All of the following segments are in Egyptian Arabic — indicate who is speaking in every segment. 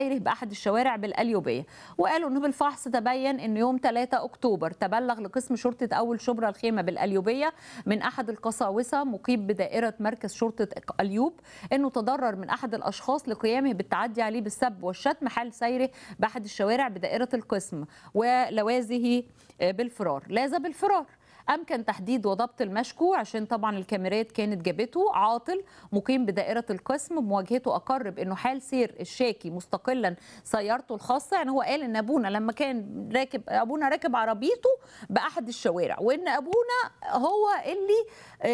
Speaker 1: سيره بأحد الشوارع بالقليوبية وقالوا أنه بالفحص تبين أن يوم 3 أكتوبر تبلغ لقسم شرطة أول شبرا الخيمة بالقليوبية من أحد القساوسة مقيم بدائرة مركز شرطة اليوب أنه تضرر من أحد الأشخاص لقيامه بالتعدي عليه بالسب والشتم حال سيره بأحد الشوارع بدائرة القسم ولوازه بالفرار لاذ بالفرار امكن تحديد وضبط المشكو عشان طبعا الكاميرات كانت جابته عاطل مقيم بدائره القسم بمواجهته اقر بانه حال سير الشاكي مستقلا سيارته الخاصه يعني هو قال ان ابونا لما كان راكب ابونا راكب عربيته باحد الشوارع وان ابونا هو اللي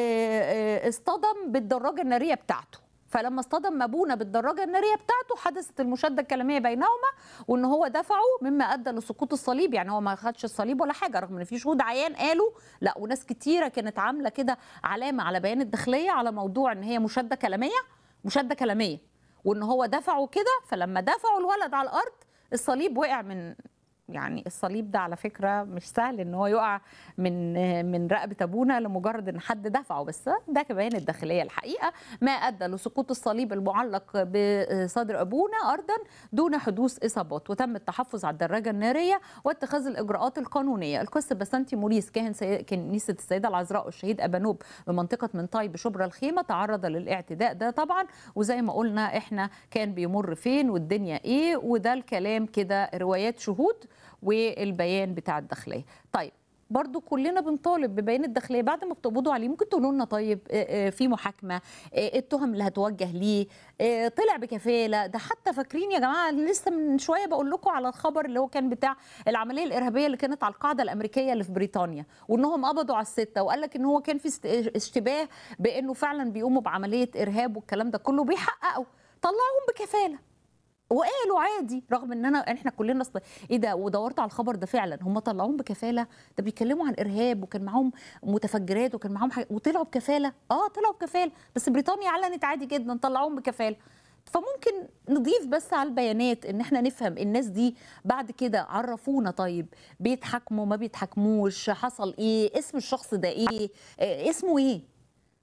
Speaker 1: اصطدم بالدراجه الناريه بتاعته فلما اصطدم ابونا بالدراجه الناريه بتاعته حدثت المشاده الكلاميه بينهما وان هو دفعه مما ادى لسقوط الصليب يعني هو ما خدش الصليب ولا حاجه رغم ان في شهود عيان قالوا لا وناس كتيره كانت عامله كده علامه على بيان الداخليه على موضوع ان هي مشاده كلاميه مشاده كلاميه وان هو دفعه كده فلما دفعوا الولد على الارض الصليب وقع من يعني الصليب ده على فكره مش سهل ان هو يقع من من رقبه ابونا لمجرد ان حد دفعه بس ده كمان الداخليه الحقيقه ما ادى لسقوط الصليب المعلق بصدر ابونا ارضا دون حدوث اصابات وتم التحفظ على الدراجه الناريه واتخاذ الاجراءات القانونيه القس بسنتي موريس كاهن كنيسه السيده العذراء والشهيد ابانوب بمنطقه منطاي بشبرا الخيمه تعرض للاعتداء ده طبعا وزي ما قلنا احنا كان بيمر فين والدنيا ايه وده الكلام كده روايات شهود والبيان بتاع الداخليه طيب برضو كلنا بنطالب ببيان الداخليه بعد ما بتقبضوا عليه ممكن تقولوا لنا طيب في محاكمه التهم اللي هتوجه ليه طلع بكفاله ده حتى فاكرين يا جماعه لسه من شويه بقول لكم على الخبر اللي هو كان بتاع العمليه الارهابيه اللي كانت على القاعده الامريكيه اللي في بريطانيا وانهم قبضوا على السته وقال لك ان هو كان في اشتباه بانه فعلا بيقوموا بعمليه ارهاب والكلام ده كله بيحققوا طلعوهم بكفاله وقالوا عادي رغم ان انا احنا كلنا اصل ايه ده ودورت على الخبر ده فعلا هم طلعوهم بكفاله ده بيتكلموا عن ارهاب وكان معاهم متفجرات وكان معاهم حاجة وطلعوا بكفاله اه طلعوا بكفاله بس بريطانيا اعلنت عادي جدا طلعوهم بكفاله فممكن نضيف بس على البيانات ان احنا نفهم الناس دي بعد كده عرفونا طيب بيتحاكموا ما بيتحاكموش حصل ايه اسم الشخص ده ايه, إيه اسمه ايه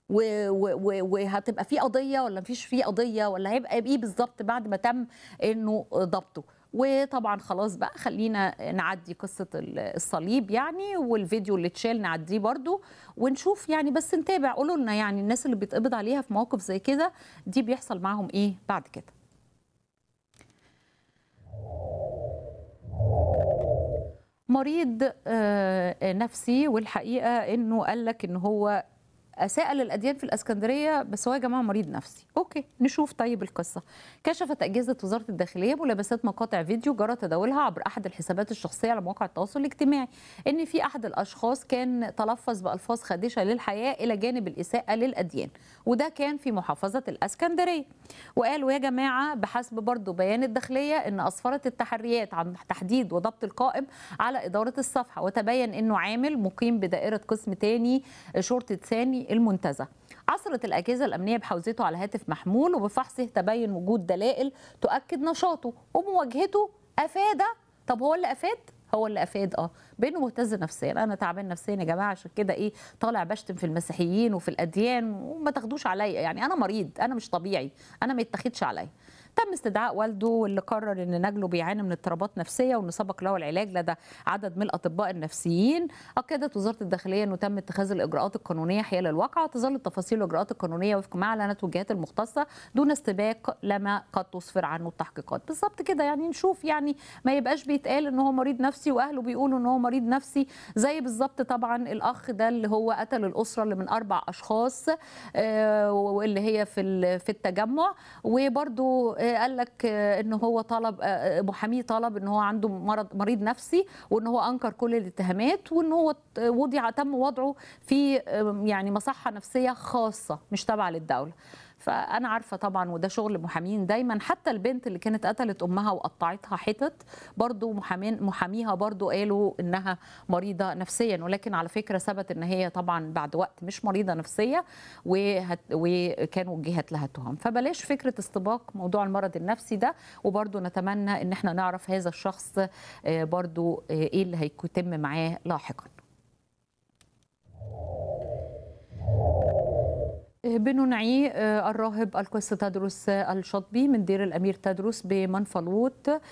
Speaker 1: وهتبقى في قضيه ولا مفيش في قضيه ولا هيبقى ايه بالظبط بعد ما تم انه ضبطه وطبعا خلاص بقى خلينا نعدي قصه الصليب يعني والفيديو اللي اتشال نعديه برضو ونشوف يعني بس نتابع قولوا لنا يعني الناس اللي بيتقبض عليها في مواقف زي كده دي بيحصل معاهم ايه بعد كده مريض نفسي والحقيقه انه قال لك ان هو اساء للاديان في الاسكندريه بس هو يا جماعه مريض نفسي اوكي نشوف طيب القصه كشفت اجهزه وزاره الداخليه ملابسات مقاطع فيديو جرى تداولها عبر احد الحسابات الشخصيه على مواقع التواصل الاجتماعي ان في احد الاشخاص كان تلفظ بالفاظ خادشه للحياه الى جانب الاساءه للاديان وده كان في محافظه الاسكندريه وقالوا يا جماعه بحسب برضو بيان الداخليه ان اسفرت التحريات عن تحديد وضبط القائم على اداره الصفحه وتبين انه عامل مقيم بدائره قسم تاني شرطه ثاني المنتزه عثرت الأجهزة الأمنية بحوزته على هاتف محمول وبفحصه تبين وجود دلائل تؤكد نشاطه ومواجهته أفاد طب هو اللي أفاد؟ هو اللي افاد اه بانه مهتز نفسيا انا تعبان نفسيا يا جماعه عشان كده ايه طالع بشتم في المسيحيين وفي الاديان وما تاخدوش عليا يعني انا مريض انا مش طبيعي انا ما يتاخدش عليا تم استدعاء والده واللي قرر ان نجله بيعاني من اضطرابات نفسيه وان سبق له العلاج لدى عدد من الاطباء النفسيين اكدت وزاره الداخليه انه تم اتخاذ الاجراءات القانونيه حيال الواقعه تظل التفاصيل الاجراءات القانونيه وفق ما اعلنت الجهات المختصه دون استباق لما قد تسفر عنه التحقيقات بالظبط كده يعني نشوف يعني ما يبقاش بيتقال ان هو مريض نفسي واهله بيقولوا ان هو مريض نفسي زي بالظبط طبعا الاخ ده اللي هو قتل الاسره اللي من اربع اشخاص آه واللي هي في في التجمع وبرده قال لك ان هو طلب محاميه طلب ان هو عنده مرض مريض نفسي وان هو انكر كل الاتهامات وان هو وضع تم وضعه في يعني مصحه نفسيه خاصه مش تابعه للدوله فانا عارفه طبعا وده شغل محامين دايما حتى البنت اللي كانت قتلت امها وقطعتها حتت برضو محامين محاميها برضو قالوا انها مريضه نفسيا ولكن على فكره ثبت ان هي طبعا بعد وقت مش مريضه نفسيه وهت وكان وجهت لها تهم فبلاش فكره استباق موضوع المرض النفسي ده وبرضو نتمنى ان احنا نعرف هذا الشخص برضو ايه اللي هيتم معاه لاحقا بننعي الراهب القس تدرس الشطبي من دير الأمير تدرس بمنفلوط